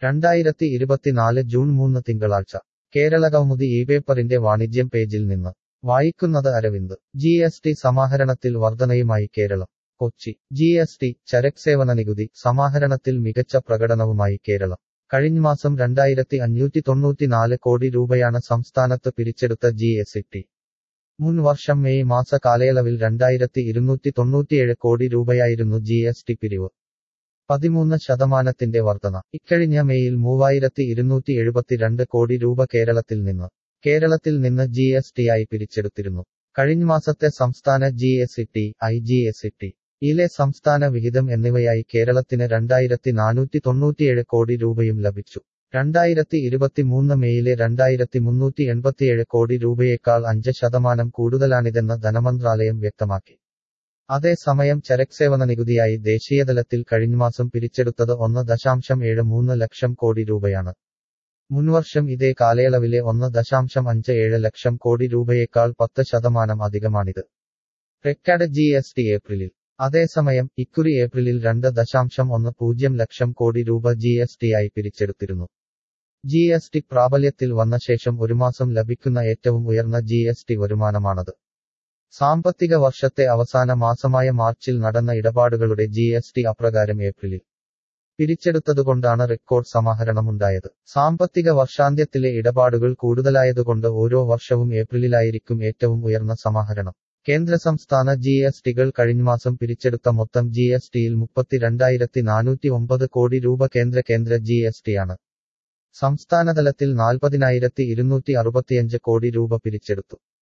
രണ്ടായിരത്തി ഇരുപത്തിനാല് ജൂൺ മൂന്ന് തിങ്കളാഴ്ച കേരള കൗമുദി ഈ പേപ്പറിന്റെ വാണിജ്യം പേജിൽ നിന്ന് വായിക്കുന്നത് അരവിന്ദ് ജി എസ് ടി സമാഹരണത്തിൽ വർധനയുമായി Keralam Kochi G S T ചരക്ക് സേവന നികുതി സമാഹരണത്തിൽ മികച്ച പ്രകടനവുമായി കേരളം കഴിഞ്ഞമാസം രണ്ടായിരത്തി അഞ്ഞൂറ്റി തൊണ്ണൂറ്റിനാല് കോടി രൂപയാണ് സംസ്ഥാനത്ത് പിരിച്ചെടുത്ത ജി എസ് ടി മുൻ വർഷം മെയ് മാസ കാലയളവിൽ രണ്ടായിരത്തി ഇരുന്നൂറ്റി തൊണ്ണൂറ്റിയേഴ് കോടി രൂപയായിരുന്നു ജി എസ് ടി പിരിവ് പതിമൂന്ന് ശതമാനത്തിന്റെ വർധന ഇക്കഴിഞ്ഞ മെയിൽ മൂവായിരത്തി ഇരുന്നൂറ്റി എഴുപത്തിരണ്ട് കോടി രൂപ കേരളത്തിൽ നിന്ന് കേരളത്തിൽ നിന്ന് ജി എസ് ടി ആയി പിരിച്ചെടുത്തിരുന്നു കഴിഞ്ഞ മാസത്തെ സംസ്ഥാന G S T I G S T ഇലെ സംസ്ഥാന വിഹിതം എന്നിവയായി കേരളത്തിന് രണ്ടായിരത്തി നാനൂറ്റി തൊണ്ണൂറ്റിയേഴ് കോടി രൂപയും ലഭിച്ചു രണ്ടായിരത്തി ഇരുപത്തിമൂന്ന് മെയിലെ രണ്ടായിരത്തി മുന്നൂറ്റി എൺപത്തിയേഴ് കോടി രൂപയേക്കാൾ അഞ്ച് ശതമാനം കൂടുതലാണിതെന്ന് ധനമന്ത്രാലയം വ്യക്തമാക്കി അതേസമയം ചരക്സേവന നികുതിയായി ദേശീയതലത്തിൽ കഴിഞ്ഞമാസം പിരിച്ചെടുത്തത് ഒന്ന് ദശാംശം ഏഴ് മൂന്ന് ലക്ഷം കോടി രൂപയാണ് മുൻവർഷം ഇതേ കാലയളവിലെ ഒന്ന് ദശാംശം അഞ്ച് ഏഴ് ലക്ഷം കോടി രൂപയേക്കാൾ പത്ത് ശതമാനം അധികമാണിത് റെക്കോർഡ് ജി എസ് ടി ഏപ്രിലിൽ അതേസമയം ഇക്കുറി ഏപ്രിലിൽ രണ്ട് ദശാംശം ഒന്ന് പൂജ്യം ലക്ഷം കോടി രൂപ ജി എസ് ടി ആയി പിരിച്ചെടുത്തിരുന്നു ജി എസ് ടി പ്രാബല്യത്തിൽ വന്ന ശേഷം ഒരു മാസം ലഭിക്കുന്ന ഏറ്റവും ഉയർന്ന ജി എസ് ടി വരുമാനമാണത് സാമ്പത്തിക വർഷത്തെ അവസാന മാസമായ മാർച്ചിൽ നടന്ന ഇടപാടുകളുടെ ജി എസ് ടി അപ്രകാരം ഏപ്രിലിൽ പിരിച്ചെടുത്തതുകൊണ്ടാണ് റെക്കോർഡ് സമാഹരണമുണ്ടായത് സാമ്പത്തിക വർഷാന്ത്യത്തിലെ ഇടപാടുകൾ കൂടുതലായതുകൊണ്ട് ഓരോ വർഷവും ഏപ്രിലിലായിരിക്കും ഏറ്റവും ഉയർന്ന സമാഹരണം കേന്ദ്ര സംസ്ഥാന ജി എസ് ടികൾ കഴിഞ്ഞമാസം പിരിച്ചെടുത്ത മൊത്തം ജി എസ് ടിയിൽ മുപ്പത്തിരണ്ടായിരത്തി നാനൂറ്റി ഒമ്പത് കോടി രൂപ കേന്ദ്ര കേന്ദ്ര ജി എസ് ടിയാണ് സംസ്ഥാനതലത്തിൽ നാൽപ്പതിനായിരത്തി ഇരുന്നൂറ്റി അറുപത്തിയഞ്ച് കോടി രൂപ പിരിച്ചെടുത്തു